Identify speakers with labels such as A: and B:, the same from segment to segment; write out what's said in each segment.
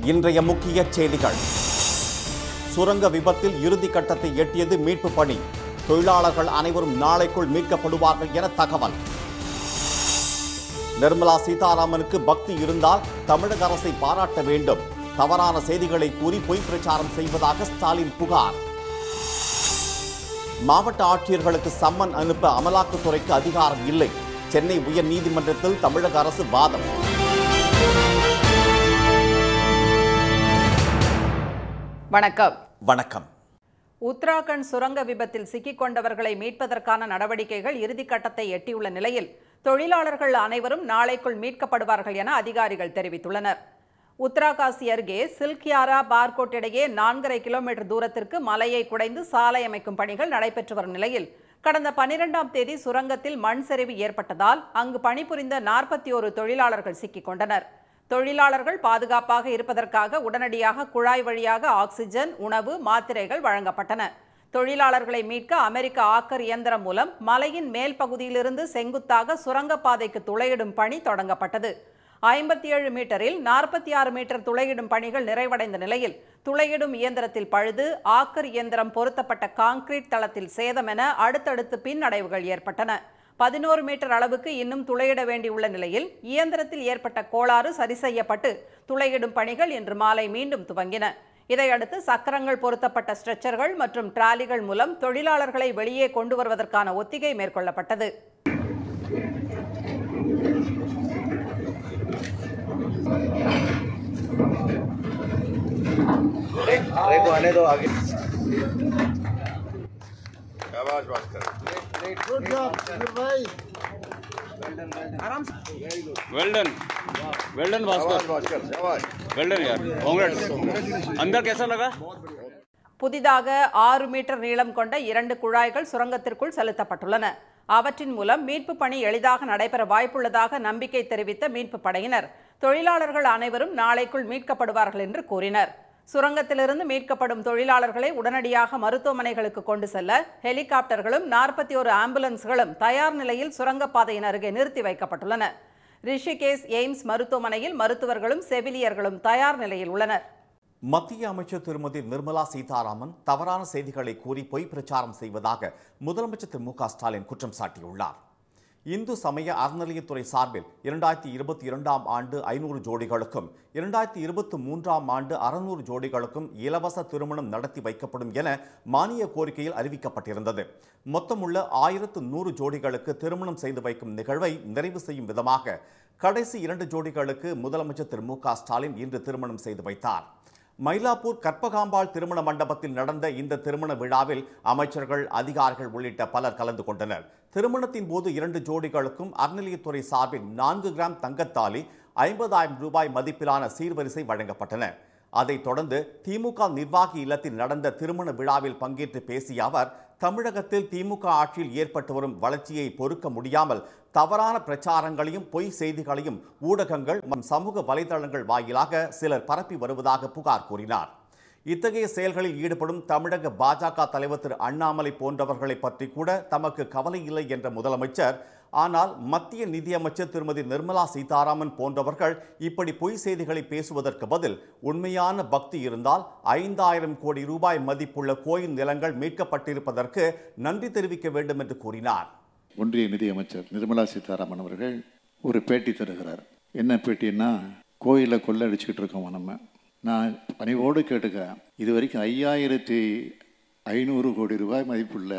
A: இன்றைய முக்கிய செய்திகள் சுரங்க விபத்தில் இறுதி கட்டத்தை எட்டியது மீட்பு பணி தொழிலாளர்கள் அனைவரும் நாளைக்குள் மீட்கப்படுவார்கள் என தகவல் நிர்மலா சீதாராமனுக்கு பக்தி இருந்தால் தமிழக அரசை பாராட்ட வேண்டும் தவறான செய்திகளை கூறி பொய் பிரச்சாரம் செய்வதாக ஸ்டாலின் புகார் மாவட்ட ஆட்சியர்களுக்கு சம்மன் அனுப்ப அமலாக்கத்துறைக்கு அதிகாரம் இல்லை சென்னை உயர்நீதிமன்றத்தில் தமிழக அரசு வாதம்
B: வணக்கம்
A: வணக்கம்
B: உத்தராகண்ட் சுரங்க விபத்தில் சிக்கிக் கொண்டவர்களை மீட்பதற்கான நடவடிக்கைகள் இறுதிக்கட்டத்தை எட்டியுள்ள நிலையில் தொழிலாளர்கள் அனைவரும் நாளைக்குள் மீட்கப்படுவார்கள் என அதிகாரிகள் தெரிவித்துள்ளனர் உத்தராகாசி அருகே சில்கியாரா பார்கோட் இடையே நான்கரை கிலோமீட்டர் தூரத்திற்கு மலையை குடைந்து சாலை அமைக்கும் பணிகள் நடைபெற்று வரும் நிலையில் கடந்த பனிரெண்டாம் தேதி சுரங்கத்தில் மண் சரிவு ஏற்பட்டதால் அங்கு பணிபுரிந்த நாற்பத்தி ஒரு தொழிலாளர்கள் சிக்கிக் கொண்டனர் தொழிலாளர்கள் பாதுகாப்பாக இருப்பதற்காக உடனடியாக குழாய் வழியாக ஆக்சிஜன் உணவு மாத்திரைகள் வழங்கப்பட்டன தொழிலாளர்களை மீட்க அமெரிக்க ஆக்கர் இயந்திரம் மூலம் மலையின் மேல் பகுதியிலிருந்து செங்குத்தாக சுரங்கப்பாதைக்கு துளையிடும் பணி தொடங்கப்பட்டது ஐம்பத்தி ஏழு மீட்டரில் நாற்பத்தி ஆறு மீட்டர் துளையிடும் பணிகள் நிறைவடைந்த நிலையில் துளையிடும் இயந்திரத்தில் பழுது ஆக்கர் இயந்திரம் பொருத்தப்பட்ட கான்கிரீட் தளத்தில் சேதம் என அடுத்தடுத்து பின்னடைவுகள் ஏற்பட்டன பதினோரு மீட்டர் அளவுக்கு இன்னும் துளையிட வேண்டியுள்ள நிலையில் இயந்திரத்தில் ஏற்பட்ட கோளாறு சரி செய்யப்பட்டு துளையிடும் பணிகள் இன்று மாலை மீண்டும் துவங்கின இதையடுத்து சக்கரங்கள் பொருத்தப்பட்ட ஸ்ட்ரெச்சர்கள் மற்றும் டிராலிகள் மூலம் தொழிலாளர்களை வெளியே கொண்டு வருவதற்கான ஒத்திகை மேற்கொள்ளப்பட்டது
C: अरे को आने दो आगे
D: शाबाश Bhaskar
E: well done well done Bhaskar
D: शाबाश भास्कर शाबाश
E: वेल डन यार कांग्रेट्स अंदर कैसा लगा
B: புதிதாக ஆறு மீட்டர் நீளம் கொண்ட இரண்டு குழாய்கள் சுரங்கத்திற்குள் செலுத்தப்பட்டுள்ளன அவற்றின் மூலம் மீட்பு பணி எளிதாக நடைபெற வாய்ப்புள்ளதாக நம்பிக்கை தெரிவித்த மீட்பு படையினர் தொழிலாளர்கள் அனைவரும் நாளைக்குள் மீட்கப்படுவார்கள் என்று கூறினர் சுரங்கத்திலிருந்து மீட்கப்படும் தொழிலாளர்களை உடனடியாக மருத்துவமனைகளுக்கு கொண்டு செல்ல ஹெலிகாப்டர்களும் நாற்பத்தி ஒரு ஆம்புலன்ஸ்களும் தயார் நிலையில் சுரங்கப்பாதையின் அருகே நிறுத்தி வைக்கப்பட்டுள்ளன ரிஷிகேஷ் எய்ம்ஸ் மருத்துவமனையில் மருத்துவர்களும் செவிலியர்களும் தயார் நிலையில் உள்ளனர்
A: மத்திய அமைச்சர் திருமதி நிர்மலா சீதாராமன் தவறான செய்திகளை கூறி பொய் பிரச்சாரம் செய்வதாக முதலமைச்சர் திரு மு க ஸ்டாலின் குற்றம் சாட்டியுள்ளார் இந்து சமய அறநிலையத்துறை சார்பில் இரண்டாயிரத்தி இருபத்தி இரண்டாம் ஆண்டு ஐநூறு ஜோடிகளுக்கும் இரண்டாயிரத்தி இருபத்தி மூன்றாம் ஆண்டு அறுநூறு ஜோடிகளுக்கும் இலவச திருமணம் நடத்தி வைக்கப்படும் என மானிய கோரிக்கையில் அறிவிக்கப்பட்டிருந்தது மொத்தமுள்ள ஆயிரத்து நூறு ஜோடிகளுக்கு திருமணம் செய்து வைக்கும் நிகழ்வை நிறைவு செய்யும் விதமாக கடைசி இரண்டு ஜோடிகளுக்கு முதலமைச்சர் திரு மு க ஸ்டாலின் இன்று திருமணம் செய்து வைத்தார் மயிலாப்பூர் கற்பகாம்பாள் திருமண மண்டபத்தில் நடந்த இந்த திருமண விழாவில் அமைச்சர்கள் அதிகாரிகள் உள்ளிட்ட பலர் கலந்து கொண்டனர் திருமணத்தின் போது இரண்டு ஜோடிகளுக்கும் அறநிலையத்துறை சார்பில் நான்கு கிராம் தங்கத்தாலி ஐம்பதாயிரம் ரூபாய் மதிப்பிலான சீர்வரிசை வழங்கப்பட்டன அதைத் தொடர்ந்து திமுக நிர்வாகி இல்லத்தில் நடந்த திருமண விழாவில் பங்கேற்று பேசிய அவர் தமிழகத்தில் திமுக ஆட்சியில் ஏற்பட்டு வரும் வளர்ச்சியை பொறுக்க முடியாமல் தவறான பிரச்சாரங்களையும் பொய் செய்திகளையும் ஊடகங்கள் மற்றும் சமூக வலைதளங்கள் வாயிலாக சிலர் பரப்பி வருவதாக புகார் கூறினார் இத்தகைய செயல்களில் ஈடுபடும் தமிழக பாஜக தலைவர் திரு அண்ணாமலை போன்றவர்களை பற்றி கூட தமக்கு கவலை இல்லை என்ற முதலமைச்சர் ஆனால் மத்திய நிதியமைச்சர் திருமதி நிர்மலா சீதாராமன் போன்றவர்கள் இப்படி பொய் செய்திகளை பேசுவதற்கு பதில் உண்மையான பக்தி இருந்தால் ஐந்தாயிரம் கோடி ரூபாய் மதிப்புள்ள கோயில் நிலங்கள் மீட்கப்பட்டிருப்பதற்கு நன்றி தெரிவிக்க வேண்டும் என்று கூறினார்
F: ஒன்றிய நிதியமைச்சர் நிர்மலா சீதாராமன் அவர்கள் ஒரு பேட்டி தருகிறார் என்ன பேட்டின்னா கோயிலை கொள்ளடிச்சுக்கிட்டு இருக்கோம் நம்ம நான் பணிவோடு கேட்டுக்கிறேன் இது வரைக்கும் ஐயாயிரத்தி ஐநூறு கோடி ரூபாய் மதிப்புள்ள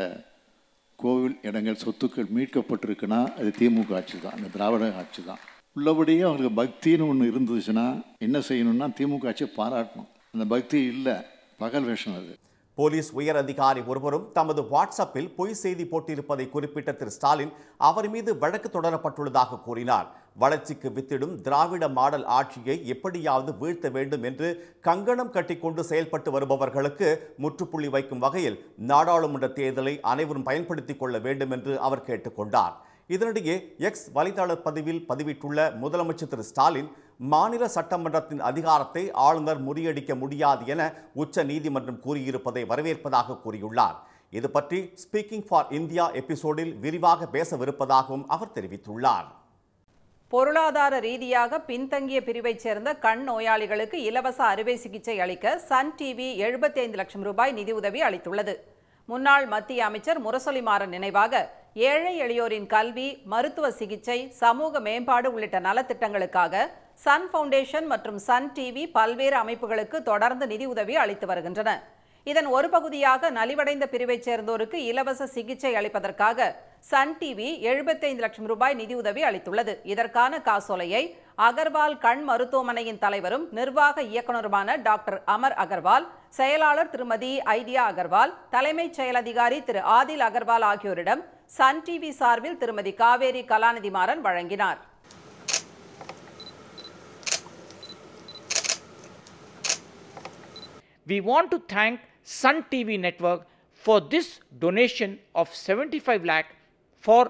F: கோவில் இடங்கள் சொத்துக்கள் மீட்கப்பட்டிருக்குன்னா அது திமுக ஆட்சி தான் அந்த திராவிட ஆட்சி தான் உள்ளபடியே அவங்களுக்கு பக்தின்னு ஒன்று இருந்துச்சுன்னா என்ன செய்யணும்னா திமுக ஆட்சியை பாராட்டணும் அந்த பக்தி இல்லை பகல் வேஷம் அது
A: போலீஸ் உயர் அதிகாரி ஒருவரும் தமது வாட்ஸ்அப்பில் பொய் செய்தி போட்டிருப்பதை குறிப்பிட்ட திரு ஸ்டாலின் அவர் மீது வழக்கு தொடரப்பட்டுள்ளதாக கூறினார் வளர்ச்சிக்கு வித்திடும் திராவிட மாடல் ஆட்சியை எப்படியாவது வீழ்த்த வேண்டும் என்று கங்கணம் கட்டிக்கொண்டு செயல்பட்டு வருபவர்களுக்கு முற்றுப்புள்ளி வைக்கும் வகையில் நாடாளுமன்ற தேர்தலை அனைவரும் பயன்படுத்திக் கொள்ள வேண்டும் என்று அவர் கேட்டுக்கொண்டார் இதனிடையே எக்ஸ் வலைதள பதிவில் பதிவிட்டுள்ள முதலமைச்சர் திரு ஸ்டாலின் மாநில சட்டமன்றத்தின் அதிகாரத்தை ஆளுநர் முறியடிக்க முடியாது என உச்ச நீதிமன்றம் கூறியிருப்பதை வரவேற்பதாக கூறியுள்ளார் இது பற்றி ஸ்பீக்கிங் ஃபார் இந்தியா எபிசோடில் விரிவாக பேசவிருப்பதாகவும் அவர் தெரிவித்துள்ளார்
B: பொருளாதார ரீதியாக பின்தங்கிய பிரிவைச் சேர்ந்த கண் நோயாளிகளுக்கு இலவச அறுவை சிகிச்சை அளிக்க சன் டிவி 75 லட்சம் ரூபாய் நிதியுதவி அளித்துள்ளது முன்னாள் மத்திய அமைச்சர் முரசொலி மாறன் நினைவாக ஏழை எளியோரின் கல்வி மருத்துவ சிகிச்சை சமூக மேம்பாடு உள்ளிட்ட நலத்திட்டங்களுக்காக சன் ஃபவுண்டேஷன் மற்றும் சன் டிவி பல்வேறு அமைப்புகளுக்கு தொடர்ந்து நிதியுதவி அளித்து வருகின்றன இதன் ஒரு பகுதியாக நலிவடைந்த பிரிவைச் சேர்ந்தோருக்கு இலவச சிகிச்சை அளிப்பதற்காக சன் டிவி 75 லட்சம் ரூபாய் நிதியுதவி அளித்துள்ளது இதற்கான காசோலையை அகர்வால் கண் மருத்துவமனையின் தலைவரும் நிர்வாக இயக்குநருமான டாக்டர் அமர் அகர்வால் செயலாளர் திருமதி ஐடியா அகர்வால் தலைமைச் செயல் அதிகாரி திரு ஆதில் அகர்வால் ஆகியோரிடம் சன் டிவி சார்பில் திருமதி காவேரி கலாநிதி மாறன் வழங்கினார்
G: We want to thank Sun TV Network for this donation of 75 lakh for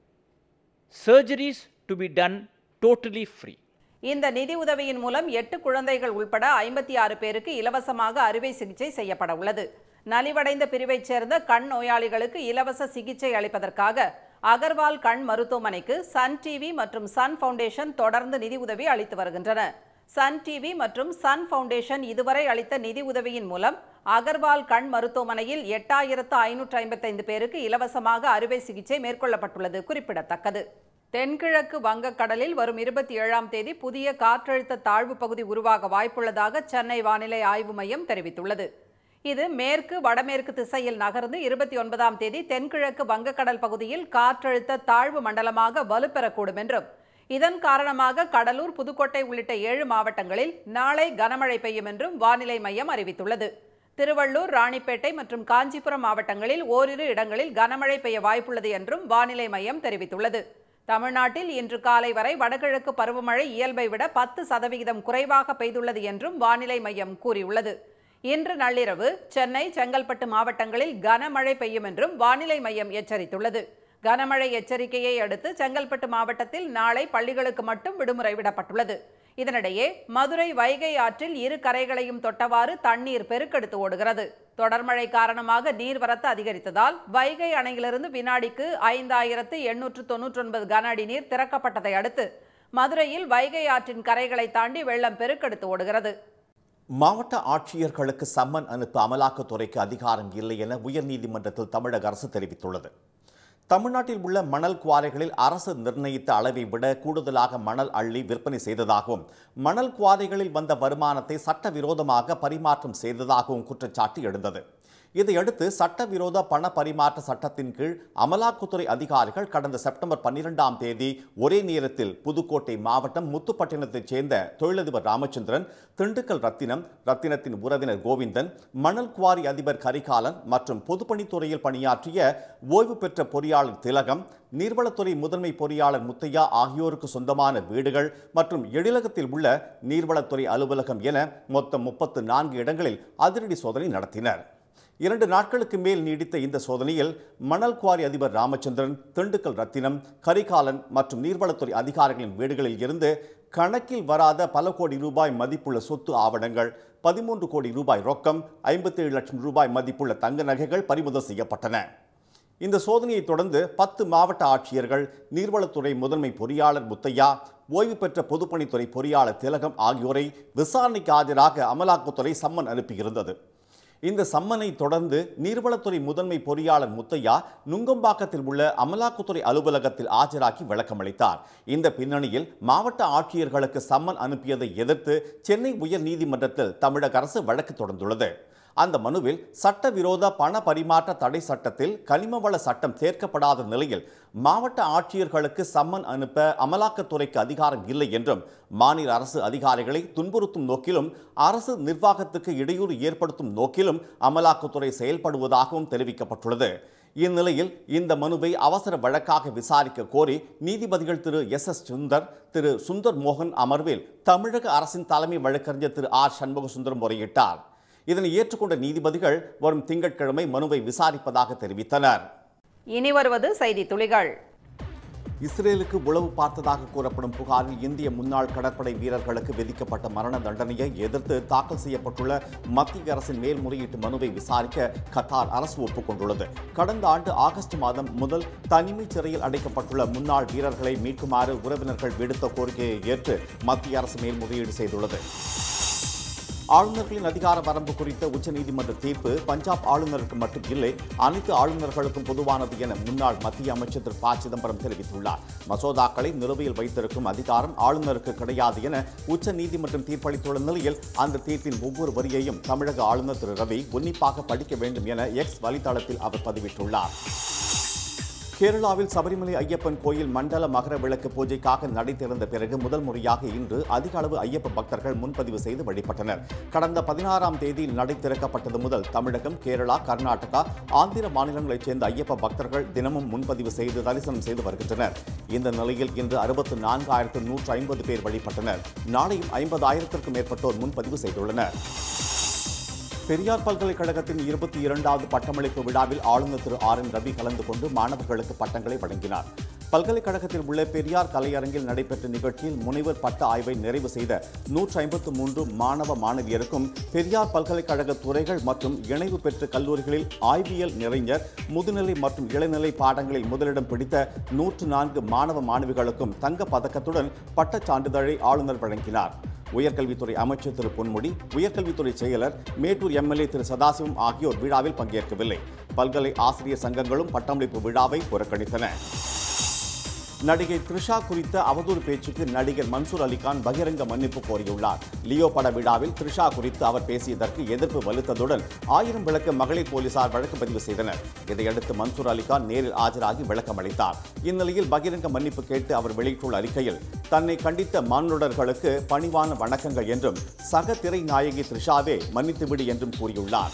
G: surgeries to be done totally free.
B: இந்த நிதி உதவியின் மூலம் எட்டு குழந்தைகள் உள்பட ஐம்பத்தி ஆறு பேருக்கு இலவசமாக அறுவை சிகிச்சை செய்யப்பட உள்ளது நலிவடைந்த பிரிவைச் சேர்ந்த கண் நோயாளிகளுக்கு இலவச சிகிச்சை அளிப்பதற்காக அகர்வால் கண் மருத்துவமனைக்கு சன் டிவி மற்றும் சன் ஃபவுண்டேஷன் தொடர்ந்து நிதி உதவி அளித்து வருகின்றன சன் டிவி மற்றும் சன் ஃபவுண்டேஷன் இதுவரை அளித்த நிதி உதவியின் மூலம் அகர்வால் கண் மருத்துவமனையில் எட்டாயிரத்து ஐநூற்று ஐம்பத்தைந்து பேருக்கு இலவசமாக அறுவை சிகிச்சை மேற்கொள்ளப்பட்டுள்ளது குறிப்பிடத்தக்கது தென்கிழக்கு வங்கக்கடலில் வரும் இருபத்தி ஏழாம் தேதி புதிய காற்றழுத்த தாழ்வு பகுதி உருவாக வாய்ப்புள்ளதாக சென்னை வானிலை ஆய்வு மையம் தெரிவித்துள்ளது இது மேற்கு வடமேற்கு திசையில் நகர்ந்து இருபத்தி ஒன்பதாம் தேதி தென்கிழக்கு வங்கக்கடல் பகுதியில் காற்றழுத்த தாழ்வு மண்டலமாக வலுப்பெறக்கூடும் என்றும் இதன் காரணமாக கடலூர் புதுக்கோட்டை உள்ளிட்ட ஏழு மாவட்டங்களில் நாளை கனமழை பெய்யும் என்றும் வானிலை மையம் அறிவித்துள்ளது திருவள்ளூர் ராணிப்பேட்டை மற்றும் காஞ்சிபுரம் மாவட்டங்களில் ஓரிரு இடங்களில் கனமழை பெய்ய வாய்ப்புள்ளது என்றும் வானிலை மையம் தெரிவித்துள்ளது தமிழ்நாட்டில் இன்று காலை வரை வடகிழக்கு பருவமழை இயல்பை விட பத்து சதவிகிதம் குறைவாக பெய்துள்ளது என்றும் வானிலை மையம் கூறியுள்ளது இன்று நள்ளிரவு சென்னை செங்கல்பட்டு மாவட்டங்களில் கனமழை பெய்யும் என்றும் வானிலை மையம் எச்சரித்துள்ளது கனமழை எச்சரிக்கையை அடுத்து செங்கல்பட்டு மாவட்டத்தில் நாளை பள்ளிகளுக்கு மட்டும் விடுமுறை விடப்பட்டுள்ளது இதனிடையே மதுரை வைகை ஆற்றில் இரு கரைகளையும் தொட்டவாறு தண்ணீர் பெருக்கெடுத்து ஓடுகிறது தொடர்மழை காரணமாக நீர்வரத்து அதிகரித்ததால் வைகை அணையிலிருந்து வினாடிக்கு ஐந்தாயிரத்து எண்ணூற்று தொன்னூற்றி ஒன்பது கன அடி நீர் திறக்கப்பட்டதை அடுத்து மதுரையில் வைகை ஆற்றின் கரைகளை தாண்டி வெள்ளம் பெருக்கெடுத்து ஓடுகிறது
A: மாவட்ட ஆட்சியர்களுக்கு சம்மன் அனுப்ப அமலாக்கத்துறைக்கு அதிகாரம் இல்லை என உயர்நீதிமன்றத்தில் தமிழக அரசு தெரிவித்துள்ளது தமிழ்நாட்டில் உள்ள மணல் குவாரிகளில் அரசு நிர்ணயித்த அளவை விட கூடுதலாக மணல் அள்ளி விற்பனை செய்ததாகவும் மணல் குவாரிகளில் வந்த வருமானத்தை சட்டவிரோதமாக பரிமாற்றம் செய்ததாகவும் குற்றச்சாட்டு எழுந்தது இதையடுத்து சட்டவிரோத பண பரிமாற்ற சட்டத்தின் கீழ் அமலாக்கத்துறை அதிகாரிகள் கடந்த செப்டம்பர் பன்னிரெண்டாம் தேதி ஒரே நேரத்தில் புதுக்கோட்டை மாவட்டம் முத்துப்பட்டினத்தைச் சேர்ந்த தொழிலதிபர் ராமச்சந்திரன் திண்டுக்கல் ரத்தினம் ரத்தினத்தின் உறவினர் கோவிந்தன் மணல் குவாரி அதிபர் கரிகாலன் மற்றும் பொதுப்பணித்துறையில் பணியாற்றிய ஓய்வு பெற்ற பொறியாளர் திலகம் நீர்வளத்துறை முதன்மை பொறியாளர் முத்தையா ஆகியோருக்கு சொந்தமான வீடுகள் மற்றும் எழிலகத்தில் உள்ள நீர்வளத்துறை அலுவலகம் என மொத்தம் முப்பத்து நான்கு இடங்களில் அதிரடி சோதனை நடத்தினர் இரண்டு நாட்களுக்கு மேல் நீடித்த இந்த சோதனையில் மணல் குவாரி அதிபர் ராமச்சந்திரன் திண்டுக்கல் ரத்தினம் கரிகாலன் மற்றும் நீர்வளத்துறை அதிகாரிகளின் வீடுகளில் இருந்து கணக்கில் வராத பல கோடி ரூபாய் மதிப்புள்ள சொத்து ஆவணங்கள் பதிமூன்று கோடி ரூபாய் ரொக்கம் ஐம்பத்தேழு லட்சம் ரூபாய் மதிப்புள்ள தங்க நகைகள் பறிமுதல் செய்யப்பட்டன இந்த சோதனையை தொடர்ந்து பத்து மாவட்ட ஆட்சியர்கள் நீர்வளத்துறை முதன்மை பொறியாளர் முத்தையா ஓய்வு பெற்ற பொதுப்பணித்துறை பொறியாளர் திலகம் ஆகியோரை விசாரணைக்கு ஆஜராக அமலாக்கத்துறை சம்மன் அனுப்பியிருந்தது இந்த சம்மனை தொடர்ந்து நீர்வளத்துறை முதன்மை பொறியாளர் முத்தையா நுங்கம்பாக்கத்தில் உள்ள அமலாக்கத்துறை அலுவலகத்தில் ஆஜராகி விளக்கமளித்தார் இந்த பின்னணியில் மாவட்ட ஆட்சியர்களுக்கு சம்மன் அனுப்பியதை எதிர்த்து சென்னை உயர் நீதிமன்றத்தில் தமிழக அரசு வழக்கு தொடர்ந்துள்ளது அந்த மனுவில் சட்டவிரோத பண பரிமாற்ற தடை சட்டத்தில் கனிமவள சட்டம் சேர்க்கப்படாத நிலையில் மாவட்ட ஆட்சியர்களுக்கு சம்மன் அனுப்ப அமலாக்கத்துறைக்கு அதிகாரம் இல்லை என்றும் மாநில அரசு அதிகாரிகளை துன்புறுத்தும் நோக்கிலும் அரசு நிர்வாகத்துக்கு இடையூறு ஏற்படுத்தும் நோக்கிலும் அமலாக்கத்துறை செயல்படுவதாகவும் தெரிவிக்கப்பட்டுள்ளது இந்நிலையில் இந்த மனுவை அவசர வழக்காக விசாரிக்க கோரி நீதிபதிகள் திரு எஸ் எஸ் சுந்தர் திரு சுந்தர் மோகன் அமர்வில் தமிழக அரசின் தலைமை வழக்கறிஞர் திரு ஆர் சண்முக சுந்தரம் முறையிட்டார் இதனை ஏற்றுக்கொண்ட நீதிபதிகள் வரும் திங்கட்கிழமை மனுவை விசாரிப்பதாக தெரிவித்தனர்
B: இனி வருவது செய்தி துளிகள்
A: இஸ்ரேலுக்கு உளவு பார்த்ததாக கூறப்படும் புகாரில் இந்திய முன்னாள் கடற்படை வீரர்களுக்கு விதிக்கப்பட்ட மரண தண்டனையை எதிர்த்து தாக்கல் செய்யப்பட்டுள்ள மத்திய அரசின் மேல்முறையீட்டு மனுவை விசாரிக்க கத்தார் அரசு ஒப்புக்கொண்டுள்ளது கடந்த ஆண்டு ஆகஸ்ட் மாதம் முதல் தனிமைச் சிறையில் அடைக்கப்பட்டுள்ள முன்னாள் வீரர்களை மீட்குமாறு உறவினர்கள் விடுத்த கோரிக்கையை ஏற்று மத்திய அரசு மேல்முறையீடு செய்துள்ளது ஆளுநர்களின் அதிகார வரம்பு குறித்த உச்சநீதிமன்ற தீர்ப்பு பஞ்சாப் ஆளுநருக்கு மட்டும் இல்லை அனைத்து ஆளுநர்களுக்கும் பொதுவானது என முன்னாள் மத்திய அமைச்சர் திரு ப சிதம்பரம் தெரிவித்துள்ளார் மசோதாக்களை நிலுவையில் வைத்திருக்கும் அதிகாரம் ஆளுநருக்கு கிடையாது என உச்சநீதிமன்றம் தீர்ப்பளித்துள்ள நிலையில் அந்த தீர்ப்பின் ஒவ்வொரு வரியையும் தமிழக ஆளுநர் திரு ரவி உன்னிப்பாக படிக்க வேண்டும் என எக்ஸ் வலைதளத்தில் அவர் பதிவிட்டுள்ளார் கேரளாவில் சபரிமலை ஐயப்பன் கோயில் மண்டல மகர விளக்கு பூஜைக்காக நடை திறந்த பிறகு முதல் முறையாக இன்று அதிக அளவு ஐயப்ப பக்தர்கள் முன்பதிவு செய்து வழிபட்டனர் கடந்த பதினாறாம் தேதி நடை திறக்கப்பட்டது முதல் தமிழகம் கேரளா கர்நாடகா ஆந்திர மாநிலங்களைச் சேர்ந்த ஐயப்ப பக்தர்கள் தினமும் முன்பதிவு செய்து தரிசனம் செய்து வருகின்றனர் இந்த நிலையில் இன்று அறுபத்து நான்காயிரத்து நூற்று ஐம்பது பேர் வழிபட்டனர் நாளையும் ஐம்பதாயிரத்திற்கும் மேற்பட்டோர் முன்பதிவு செய்துள்ளனர் பெரியார் பல்கலைக்கழகத்தின் இருபத்தி இரண்டாவது பட்டமளிப்பு விழாவில் ஆளுநர் திரு ஆர் என் ரவி கலந்து கொண்டு மாணவர்களுக்கு பட்டங்களை வழங்கினார் பல்கலைக்கழகத்தில் உள்ள பெரியார் கலையரங்கில் நடைபெற்ற நிகழ்ச்சியில் முனைவர் பட்ட ஆய்வை நிறைவு செய்த நூற்றி ஐம்பத்து மூன்று மாணவ மாணவியருக்கும் பெரியார் பல்கலைக்கழக துறைகள் மற்றும் இணைவு பெற்ற கல்லூரிகளில் ஆய்வியல் நிறைஞர் முதுநிலை மற்றும் இளநிலை பாடங்களில் முதலிடம் பிடித்த நூற்று நான்கு மாணவ மாணவிகளுக்கும் தங்க பதக்கத்துடன் பட்டச் சான்றிதழை ஆளுநர் வழங்கினார் உயர்கல்வித்துறை அமைச்சர் திரு பொன்முடி உயர்கல்வித்துறை செயலர் மேட்டூர் எம்எல்ஏ திரு சதாசிவம் ஆகியோர் விழாவில் பங்கேற்கவில்லை பல்கலை ஆசிரியர் சங்கங்களும் பட்டமளிப்பு விழாவை புறக்கணித்தன நடிகை த்ரிஷா குறித்த அவதூறு பேச்சுக்கு நடிகர் மன்சூர் அலிகான் பகிரங்க மன்னிப்பு கோரியுள்ளார் லியோ பட விழாவில் த்ரிஷா குறித்து அவர் பேசியதற்கு எதிர்ப்பு வலுத்ததுடன் ஆயிரம் விளக்க மகளிர் போலீசார் வழக்கு பதிவு செய்தனர் இதையடுத்து மன்சூர் அலிகான் நேரில் ஆஜராகி விளக்கம் அளித்தார் இந்நிலையில் பகிரங்க மன்னிப்பு கேட்டு அவர் வெளியிட்டுள்ள அறிக்கையில் தன்னை கண்டித்த மானுடர்களுக்கு பணிவான வணக்கங்கள் என்றும் சக திரை நாயகி த்ரிஷாவே மன்னித்துவிடு என்றும் கூறியுள்ளார்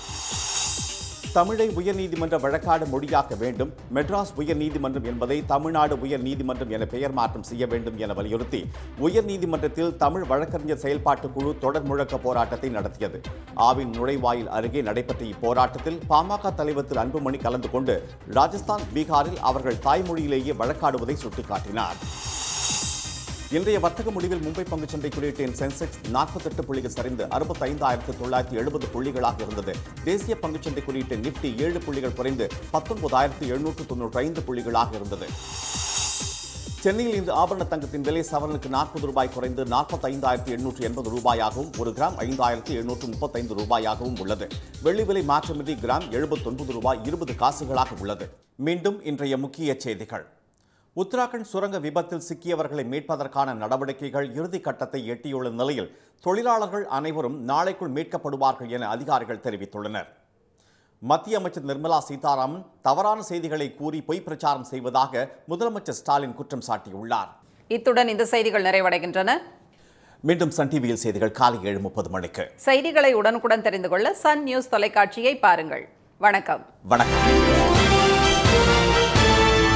A: தமிழை உயர்நீதிமன்ற வழக்காடு மொழியாக்க வேண்டும் மெட்ராஸ் உயர்நீதிமன்றம் என்பதை தமிழ்நாடு உயர்நீதிமன்றம் என பெயர் மாற்றம் செய்ய வேண்டும் என வலியுறுத்தி உயர்நீதிமன்றத்தில் தமிழ் வழக்கறிஞர் செயல்பாட்டு குழு தொடர் முழக்க போராட்டத்தை நடத்தியது ஆவின் நுழைவாயில் அருகே நடைபெற்ற இப்போராட்டத்தில் பாமக தலைவர் திரு அன்புமணி கலந்து கொண்டு ராஜஸ்தான் பீகாரில் அவர்கள் தாய்மொழியிலேயே வழக்காடுவதை சுட்டிக்காட்டினார் இன்றைய வர்த்தக முடிவில் மும்பை பங்குச்சந்தை குறியீட்டின் சென்செக்ஸ் நாற்பத்தெட்டு புள்ளிகள் சரிந்து அறுபத்தைந்தாயிரத்து தொள்ளாயிரத்தி எழுபது புள்ளிகளாக இருந்தது தேசிய பங்குச்சந்தை குறியீட்டின் நிப்டி ஏழு புள்ளிகள் குறைந்து பத்தொன்பதாயிரத்து எழுநூற்று தொன்னூற்றி ஐந்து புள்ளிகளாக இருந்தது சென்னையில் இன்று ஆபரண தங்கத்தின் விலை சவரனுக்கு நாற்பது ரூபாய் குறைந்து நாற்பத்தைந்தாயிரத்து எண்ணூற்று எண்பது ரூபாயாகவும் ஒரு கிராம் ஐந்தாயிரத்து எழுநூற்று முப்பத்தைந்து ரூபாயாகவும் உள்ளது வெள்ளி விலை மாற்றமின்றி கிராம் எழுபத்தொன்பது ரூபாய் இருபது காசுகளாக உள்ளது மீண்டும் இன்றைய முக்கிய செய்திகள் உத்தராகண்ட் சுரங்க விபத்தில் சிக்கியவர்களை மீட்பதற்கான நடவடிக்கைகள் இறுதி கட்டத்தை எட்டியுள்ள நிலையில் தொழிலாளர்கள் அனைவரும் நாளைக்குள் மீட்கப்படுவார்கள் என அதிகாரிகள் தெரிவித்துள்ளனர் மத்திய அமைச்சர் நிர்மலா சீதாராமன் தவறான செய்திகளை கூறி பொய் பிரச்சாரம் செய்வதாக முதலமைச்சர் ஸ்டாலின் குற்றம் சாட்டியுள்ளார்
B: இத்துடன் இந்த செய்திகள் நிறைவடைகின்றன
A: மீண்டும் சன் டிவியில் செய்திகள் காலை ஏழு முப்பது மணிக்கு
B: செய்திகளை உடனுக்குடன் தெரிந்து கொள்ள சன் நியூஸ் தொலைக்காட்சியை பாருங்கள் வணக்கம்
A: வணக்கம்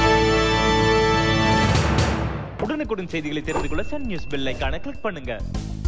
H: உடனுக்குடன் செய்திகளை தெரிந்து கொள்ள சன் நியூஸ் பெல் ஐகானை கிளிக் பண்ணுங்க